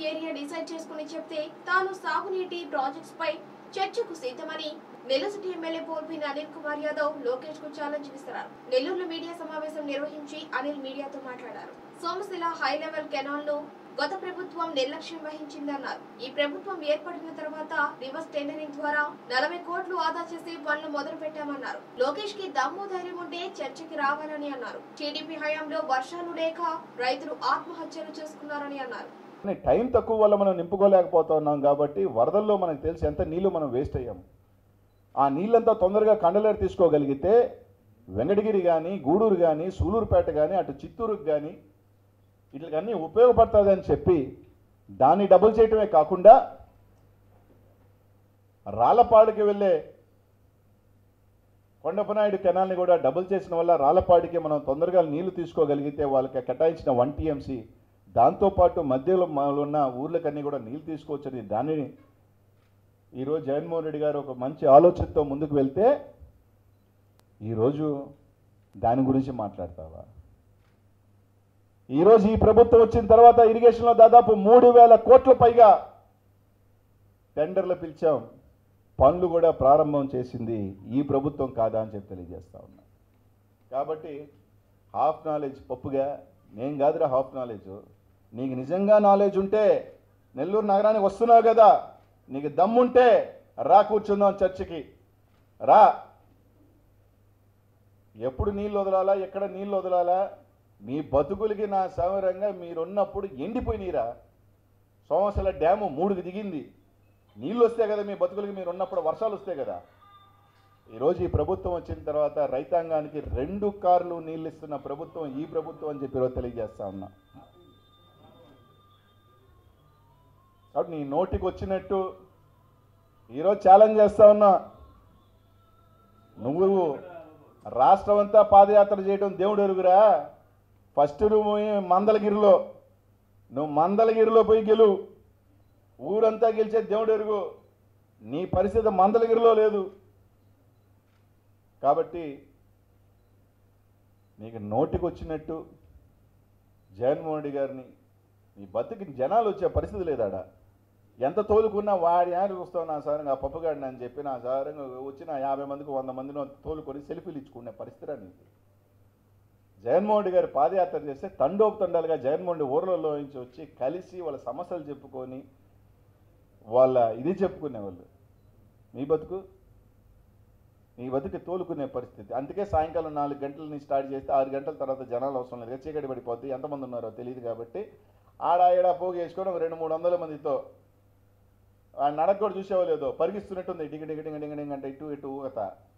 area decide చేసుకుని చెప్తే తాను సాగునీటి ప్రాజెక్ట్స్ పై చర్చకు సిద్ధమని నెల్లూరు సిటీ ఎమ్మెల్యే పోల్పిన అనిల్ కుమార్ యాదవ్ లోకేష్ కు ఛాలెంజ్ విసిరారు నెల్లూరులో మీడియా సమావేశం నిర్వహించి అనిల్ మీడియాతో మాట్లాడారు సోమశిల హై లెవెల్ కెనాల్ ను గత ప్రభుత్వం నిర్లక్ష్యం వహించిందన్నారు ఈ ప్రభుత్వం ఏర్పడిన తర్వాత రివర్స్ టెండరింగ్ ద్వారా నలభై కోట్లు ఆదా చేసి పనులు మొదలు పెట్టామన్నారు లోకేష్ కి దమ్ము ధైర్యం ఉంటే చర్చకి రావాలని అన్నారు టీడీపీ హయాంలో వర్షాలు లేక రైతులు ఆత్మహత్యలు చేసుకున్నారని అన్నారు కానీ టైం తక్కువ వల్ల మనం నింపుకోలేకపోతున్నాం కాబట్టి వరదల్లో మనకు తెలిసి ఎంత నీళ్లు మనం వేస్ట్ అయ్యాం ఆ నీళ్ళంతా తొందరగా కండలేరు తీసుకోగలిగితే వెంకటగిరి కానీ గూడూరు కానీ సూలూరుపేట కానీ అటు చిత్తూరుకు కానీ వీటికన్నీ ఉపయోగపడుతుందని చెప్పి దాన్ని డబుల్ చేయటమే కాకుండా రాళ్ళపాడుకి వెళ్ళే కొండపనాయుడు కెనాల్ని కూడా డబుల్ చేసిన వల్ల రాళ్ళపాడికి మనం తొందరగా నీళ్లు తీసుకోగలిగితే వాళ్ళకి కేటాయించిన వన్ టీఎంసీ దాంతోపాటు మధ్యలో మ- ఉన్న ఊర్లకన్నీ కూడా నీళ్ళు తీసుకోవచ్చని దానిని ఈరోజు జగన్మోహన్ రెడ్డి గారు ఒక మంచి ఆలోచనతో ముందుకు వెళ్తే ఈరోజు దాని గురించి మాట్లాడతావా ఈరోజు ఈ ప్రభుత్వం వచ్చిన తర్వాత ఇరిగేషన్లో దాదాపు మూడు వేల కోట్ల పైగా టెండర్లు పిలిచాం పనులు కూడా ప్రారంభం చేసింది ఈ ప్రభుత్వం కాదా అని చెప్పి తెలియజేస్తా ఉన్నా కాబట్టి హాఫ్ నాలెడ్జ్ పప్పుగా నేను కాదురా హాఫ్ నాలెడ్జ్ నీకు నిజంగా నాలెడ్జ్ ఉంటే నెల్లూరు నగరానికి వస్తున్నావు కదా నీకు దమ్ముంటే రా కూర్చుందాం చర్చికి రా ఎప్పుడు నీళ్ళు వదలాలా ఎక్కడ నీళ్ళు వదలాలా మీ బతుకులకి నా సమరంగా మీరున్నప్పుడు ఎండిపోయినీరా సోమశల డ్యాము మూడుకి దిగింది నీళ్ళు వస్తే కదా మీ బతుకులకి మీరు ఉన్నప్పుడు వర్షాలు వస్తాయి కదా ఈరోజు ఈ ప్రభుత్వం వచ్చిన తర్వాత రైతాంగానికి రెండు కార్లు నీళ్ళు ఇస్తున్న ప్రభుత్వం ఈ ప్రభుత్వం అని చెప్పి ఈరోజు తెలియజేస్తా ఉన్నా కాబట్టి నీ నోటికి వచ్చినట్టు ఈరోజు ఛాలెంజ్ చేస్తా ఉన్నా నువ్వు రాష్ట్రం అంతా పాదయాత్ర చేయడం దేవుడు ఎరుగురా ఫస్ట్ నువ్వు పోయి మందలగిరిలో నువ్వు మందలగిరిలో పోయి గెలువు ఊరంతా గెలిచే దేవుడు ఎరుగు నీ పరిస్థితి మందలగిరిలో లేదు కాబట్టి నీకు నోటికి వచ్చినట్టు జగన్మోహన్ రెడ్డి గారిని నీ బతుకి జనాలు వచ్చే పరిస్థితి లేదాడ ఎంత తోలుకున్నా వాడి ఆయన చూస్తావు నా సారంగా ఆ పప్పుగాడిని అని చెప్పి నా సారంగా వచ్చిన యాభై మందికి వంద మందిని తోలుకొని సెల్ఫీలు ఇచ్చుకునే పరిస్థితి నీకు జగన్మోహన్ రెడ్డి గారు పాదయాత్ర చేస్తే తండోపు తండాలుగా జగన్మోహన్ రెడ్డి ఊర్లలో నుంచి వచ్చి కలిసి వాళ్ళ సమస్యలు చెప్పుకొని వాళ్ళ ఇది చెప్పుకునేవాళ్ళు మీ బతుకు నీ బతుకు తోలుకునే పరిస్థితి అందుకే సాయంకాలం నాలుగు గంటల నుంచి స్టార్ట్ చేస్తే ఆరు గంటల తర్వాత జనాలు అవసరం లేదు చీకటి పడిపోద్ది ఎంతమంది ఉన్నారో తెలియదు కాబట్టి ఆడ ఈడ పోగు వేసుకొని ఒక రెండు మూడు వందల మందితో ఆ నడక కూడా చూసేవాళ్ళు లేదో పరిగిస్తున్నట్టుంది డింగ డింగ డింగ డింగ డింగ అంటే ఇటు ఇటు ఊగత